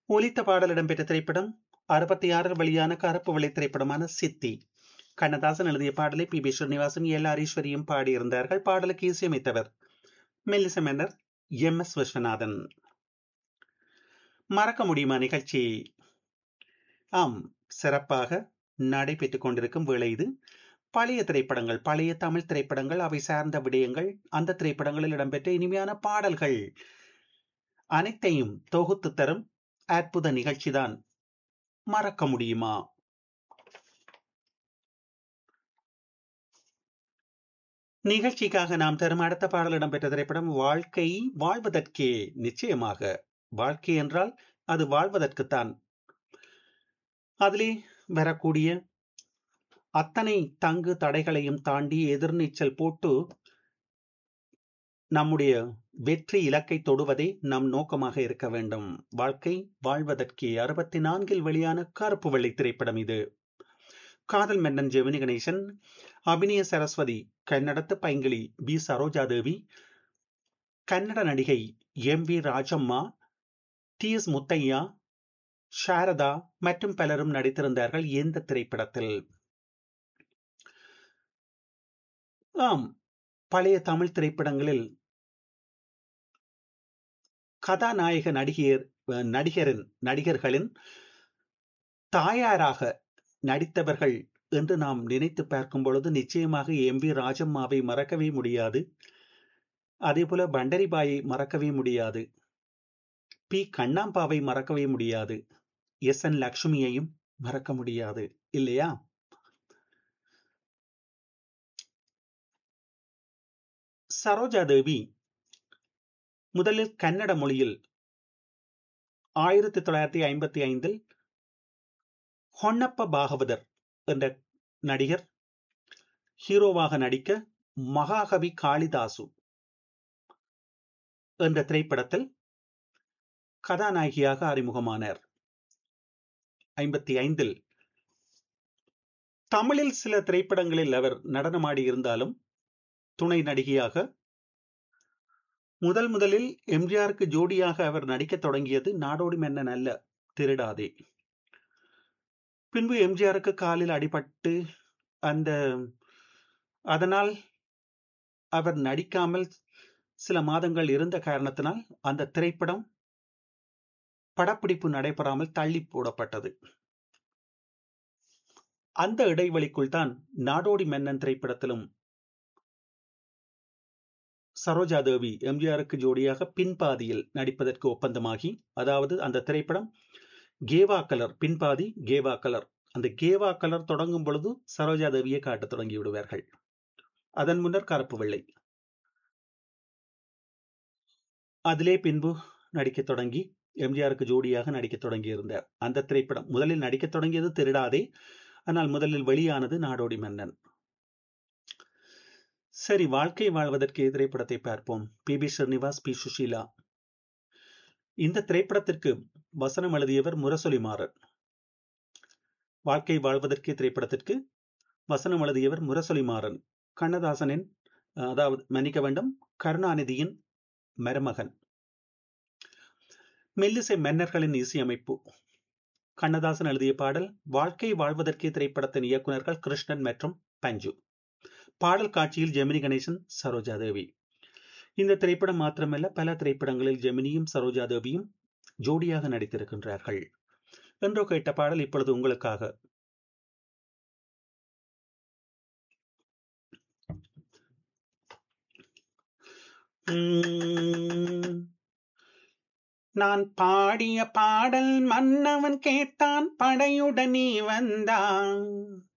ஒலித்த பாடல் இடம்பெற்ற திரைப்படம் அறுபத்தி ஆறில் வெளியான கருப்பு வெள்ளை திரைப்படமான சித்தி கண்ணதாசன் எழுதிய பாடலை பி பி ஸ்ரீனிவாசன் எல் ஹரீஸ்வரியும் பாடியிருந்தார்கள் பாடலுக்கு இசையமைத்தவர் மெல்லிச மன்னர் எம் எஸ் விஸ்வநாதன் மறக்க முடியுமா நிகழ்ச்சி ஆம் சிறப்பாக நடைபெற்றுக் கொண்டிருக்கும் வேளை இது பழைய திரைப்படங்கள் பழைய தமிழ் திரைப்படங்கள் அவை சார்ந்த விடயங்கள் அந்த திரைப்படங்களில் இடம்பெற்ற இனிமையான பாடல்கள் அனைத்தையும் தொகுத்து தரும் அற்புத நிகழ்ச்சிதான் மறக்க முடியுமா நிகழ்ச்சிக்காக நாம் தரும் அடுத்த பாடல் இடம்பெற்ற திரைப்படம் வாழ்க்கை வாழ்வதற்கே நிச்சயமாக வாழ்க்கை என்றால் அது வாழ்வதற்குத்தான் அதிலே வரக்கூடிய அத்தனை தங்கு தடைகளையும் தாண்டி எதிர்நீச்சல் போட்டு நம்முடைய வெற்றி இலக்கை தொடுவதே நம் நோக்கமாக இருக்க வேண்டும் வாழ்க்கை வாழ்வதற்கே அறுபத்தி நான்கில் வெளியான கருப்பு வெள்ளை திரைப்படம் இது காதல் மன்னன் ஜெமினி கணேசன் அபிநய சரஸ்வதி கன்னடத்து பைங்கிளி பி சரோஜாதேவி கன்னட நடிகை M V Rajamma T S Muthiah Sharada மற்றும் பலரும் நடித்திருந்தார்கள் இந்த திரைப்படத்தில் ஆம் பழைய தமிழ் திரைப்படங்களில் கதாநாயக நடிகர் நடிகரின் நடிகர்களின் தாயாராக நடித்தவர்கள் என்று நாம் நினைத்து பார்க்கும் பொழுது நிச்சயமாக எம் வி ராஜம்மாவை மறக்கவே முடியாது அதே போல பண்டரிபாயை மறக்கவே முடியாது பி கண்ணாம்பாவை மறக்கவே முடியாது எஸ் என் லக்ஷ்மியையும் மறக்க முடியாது இல்லையா சரோஜா தேவி முதலில் கன்னட மொழியில் ஆயிரத்தி தொள்ளாயிரத்தி ஐம்பத்தி ஐந்தில் ஹொன்னப்ப பாகவதர் என்ற நடிகர் ஹீரோவாக நடிக்க மகாகவி காளிதாசு என்ற திரைப்படத்தில் கதாநாயகியாக அறிமுகமானார் ஐம்பத்தி ஐந்தில் தமிழில் சில திரைப்படங்களில் அவர் நடனமாடி இருந்தாலும் துணை நடிகையாக முதல் முதலில் எம்ஜிஆருக்கு ஜோடியாக அவர் நடிக்க தொடங்கியது நாடோடி மன்னன் அல்ல திருடாதே பின்பு எம்ஜிஆருக்கு காலில் அடிபட்டு அந்த அதனால் அவர் நடிக்காமல் சில மாதங்கள் இருந்த காரணத்தினால் அந்த திரைப்படம் படப்பிடிப்பு நடைபெறாமல் தள்ளி போடப்பட்டது அந்த இடைவெளிக்குள் தான் நாடோடி மன்னன் திரைப்படத்திலும் சரோஜா தேவி எம்ஜிஆருக்கு ஜோடியாக பின்பாதியில் நடிப்பதற்கு ஒப்பந்தமாகி அதாவது அந்த திரைப்படம் கேவா கலர் பின்பாதி கேவா கலர் அந்த கேவா கலர் தொடங்கும் பொழுது சரோஜா தேவியை காட்டத் தொடங்கி விடுவார்கள் அதன் முன்னர் கருப்பு வெள்ளை அதிலே பின்பு நடிக்க தொடங்கி எம்ஜிஆருக்கு ஜோடியாக நடிக்க தொடங்கி இருந்தார் அந்த திரைப்படம் முதலில் நடிக்க தொடங்கியது திருடாதே ஆனால் முதலில் வெளியானது நாடோடி மன்னன் சரி வாழ்க்கை வாழ்வதற்கு திரைப்படத்தை பார்ப்போம் P B Srinivas P Susheela இந்த திரைப்படத்திற்கு வசனம் எழுதியவர் முரசொலி மாறன் வாழ்க்கை வாழ்வதற்கு திரைப்படத்திற்கு வசனம் எழுதியவர் முரசொலி மாறன் கண்ணதாசனின் அதாவது மன்னிக்க வேண்டும் கருணாநிதியின் மருமகன் மெல்லிசை மன்னர்களின் இசையமைப்பு கண்ணதாசன் எழுதிய பாடல் வாழ்க்கை வாழ்வதற்கே திரைப்படத்தின் இயக்குநர்கள் கிருஷ்ணன் மற்றும் பஞ்சு பாடல் காட்சியில் ஜெமினி கணேசன் சரோஜா தேவி இந்த திரைப்படம் மாத்திரமல்ல பல திரைப்படங்களில் ஜெமினியும் சரோஜா தேவியும் ஜோடியாக நடித்திருக்கின்றார்கள் என்றோ கேட்ட பாடல் இப்பொழுது உங்களுக்காக நான் பாடிய பாடல் மன்னவன் கேட்டான் படையுடனே வந்தான்